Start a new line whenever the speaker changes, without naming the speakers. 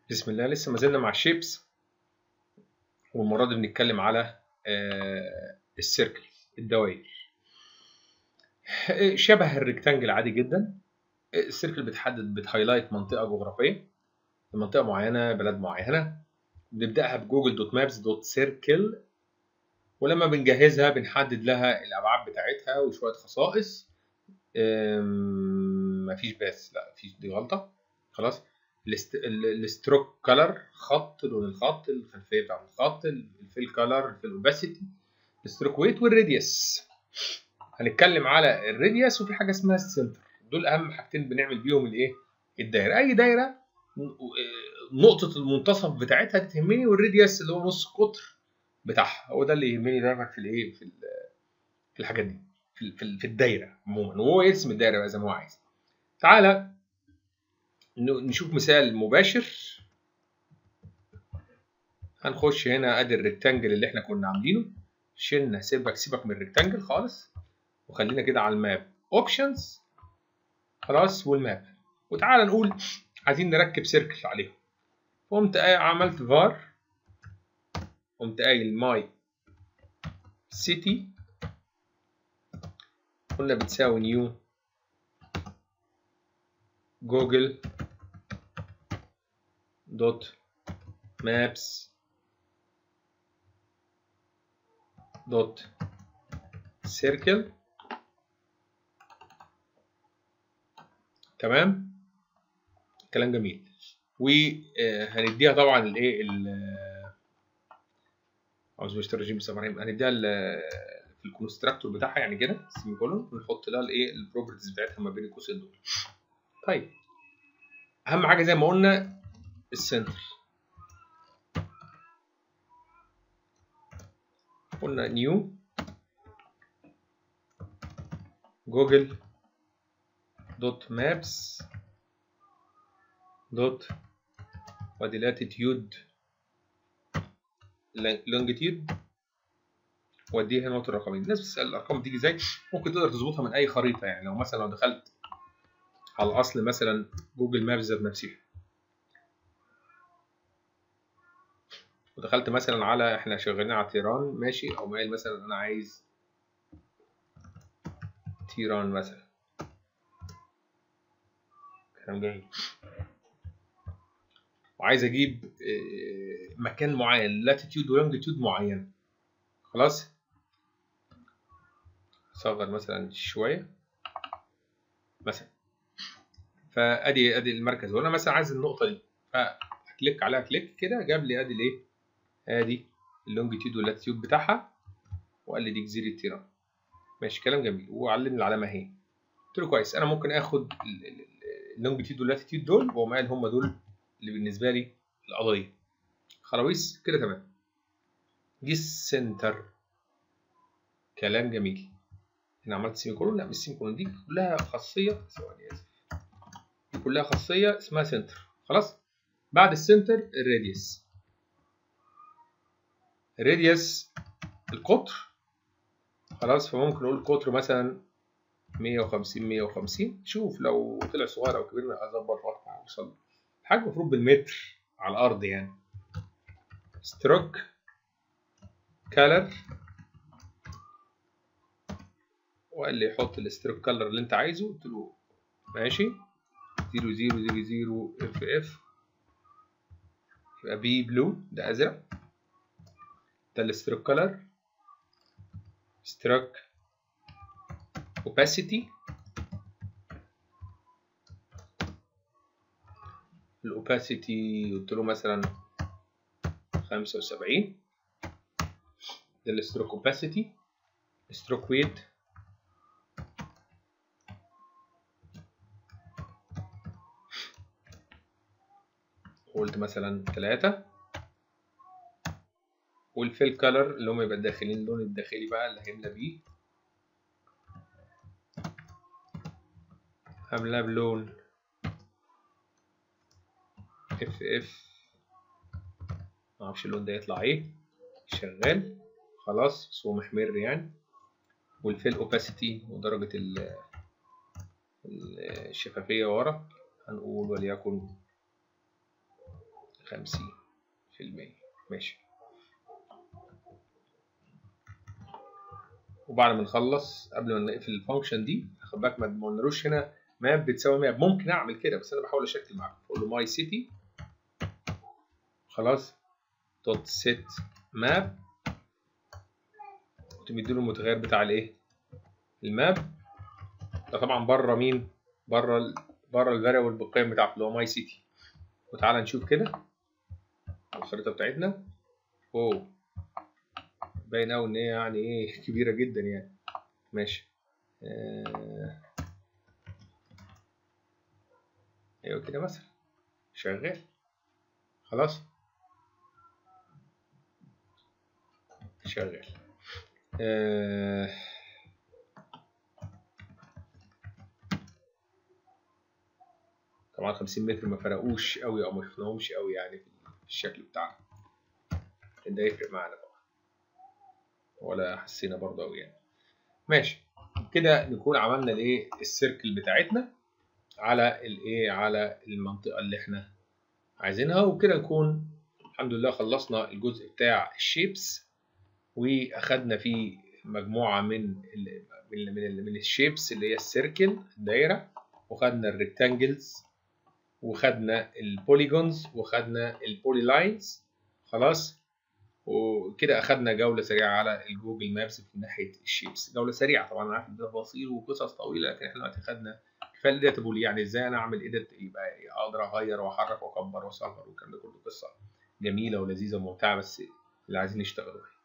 بسم الله لسه ما زلنا مع الشيبس والمرة دي بنتكلم على آه، السيركل الدوائر آه، شبه الريكتانجل عادي جدا آه، السيركل بتحدد بتهايلايت منطقة جغرافية منطقة معينة بلد معينة بنبدأها بجوجل دوت مابس دوت سيركل ولما بنجهزها بنحدد لها الأبعاد بتاعتها وشوية خصائص آم، مفيش بس لا مفيش دي غلطة خلاص الاست- ال- الستروك كلر خط لون الخط الخلفيه بتاعت الخط الفيل كلر الفيل اوباسيتي الستروك ويت والراديوس هنتكلم على الراديوس وفي حاجه اسمها السنتر دول اهم حاجتين بنعمل بيهم الايه الدايره اي دايره ن- نقطه المنتصف بتاعتها دي تهمني والراديوس اللي هو نص القطر بتاعها هو ده اللي يهمني دايما في الايه في ال- في الحاجات دي في ال- في ال- في الدايره عموما وهو يرسم الدايره بقى زي ما هو عايز تعالى ن- نشوف مثال مباشر هنخش هنا ادي الريكتانجل اللي احنا كنا عاملينه شلنا سيبك سيبك من الريكتانجل خالص وخلينا كده على الماب اوبشنز خلاص والماب وتعالى نقول عايزين نركب سيركل عليهم قمت قايل- عملت فار قمت قايل ماي سيتي قلنا بتساوي نيو جوجل دوت مابس دوت سيركل تمام كلام جميل وهنديها طبعا الايه ال- عاوز مش ترجم بسم الله الرحمن الرحيم. هنديها ال- في الكونستراكتور بتاعها يعني كده سيمي كولون ونحط لها الايه البروبرتيز بتاعتها ما بين القوسين دول طيب اهم حاجه زي ما قلنا السنتر قلنا نيو جوجل دوت مابس دوت وادي لاتيتيود لونجيتيود واديها نقطة الرقمين الناس بتسأل الأرقام بتيجي ازاي ممكن تقدر تظبطها من أي خريطة يعني لو مثلا لو دخلت على الأصل مثلا جوجل مابس ذات نفسها ودخلت مثلا على احنا شغالين على تيران ماشي او قايل مثلا انا عايز تيران مثلا كلام جميل وعايز اجيب آه، مكان معين لاتيتيود ولونجيتيود معين خلاص صغر مثلا شويه مثلا فادي ادي المركز وانا مثلا عايز النقطه دي فكليك عليها كليك كده جاب لي ادي الايه ادي اللونجيتيود واللاتيتيود بتاعها وقال لي دي جزيره تيران ماشي كلام جميل وعلمني العلامه اهي قلت له كويس انا ممكن اخد ال- ال- ال- اللونجيتيود واللاتيتيود دول وهو قال هم دول اللي بالنسبه لي القضيه خلاويص كده تمام دي السنتر كلام جميل هنا عملت سيمي كولون لا مش سيمي كولون دي كلها خاصيه ثواني اسف دي كلها خاصيه اسمها سنتر خلاص بعد السنتر الراديوس الراديوس القطر خلاص فممكن نقول قطر مثلا 150 150 شوف لو طلع صغير او كبير اظبط واحد اوصل الحاجه المفروض بالمتر على الارض يعني ستروك كالر وقال لي حط الستروك كالر اللي انت عايزه قلت له ماشي 0000 اف اف يبقى بي بلو ده ازرق ده الستروك كالر ستروك opacity الاوباسيتي قلت له مثلا 75 ده الستروك اوباسيتي ستروك ويت قلت مثلا 3 والفيل كلر اللي هم يبقى الداخلين اللون الداخلي بقى اللي هيملى بيه هملاه بلون اف اف معرفش اللون ده يطلع ايه شغال خلاص بس هو محمر يعني والفيل اوباسيتي ودرجة ال- ال- الشفافية ورا هنقول وليكن خمسين في المية ماشي وبعد ما نخلص قبل ما نقفل الفانكشن دي خد بالك ما قلنالوش هنا ماب بتساوي ماب ممكن اعمل كده بس انا بحاول اشكل معاكم اقول له ماي سيتي خلاص دوت سيت ماب كنت مديله المتغير بتاع الايه الماب ده طبعا بره مين بره ال بره الفاريبل بالقيم بتاعته اللي هو ماي سيتي وتعالى نشوف كده الخريطه بتاعتنا اوه باين قوي ان هي يعني ايه كبيره جدا يعني ماشي آه. ايوه كده مثلا شغال خلاص شغال آه. طبعا 50 متر ما فرقوش قوي او ما شفناهمش قوي يعني في الشكل بتاعنا ده يفرق معانا طبعا ولا حسينا برضه قوي يعني ماشي كده نكون عملنا الايه السيركل بتاعتنا على الايه على المنطقه اللي احنا عايزينها وكده نكون الحمد لله خلصنا الجزء بتاع الشيبس واخدنا فيه مجموعه من ال من ال من الشيبس اللي هي السيركل الدايره وخدنا الريكتانجلز وخدنا البوليجونز وخدنا البولي لاينز خلاص وكده اخدنا جوله سريعه على الجوجل مابس في ناحيه الشيبس جوله سريعه طبعا انا عارف ده تفاصيل وقصص طويله لكن احنا دلوقتي خدنا كفايه الايديتابل يعني ازاي انا اعمل ايديت يبقى اقدر اغير واحرك واكبر واصغر والكلام ده كله قصه جميله ولذيذه وممتعه بس اللي عايزين يشتغلوا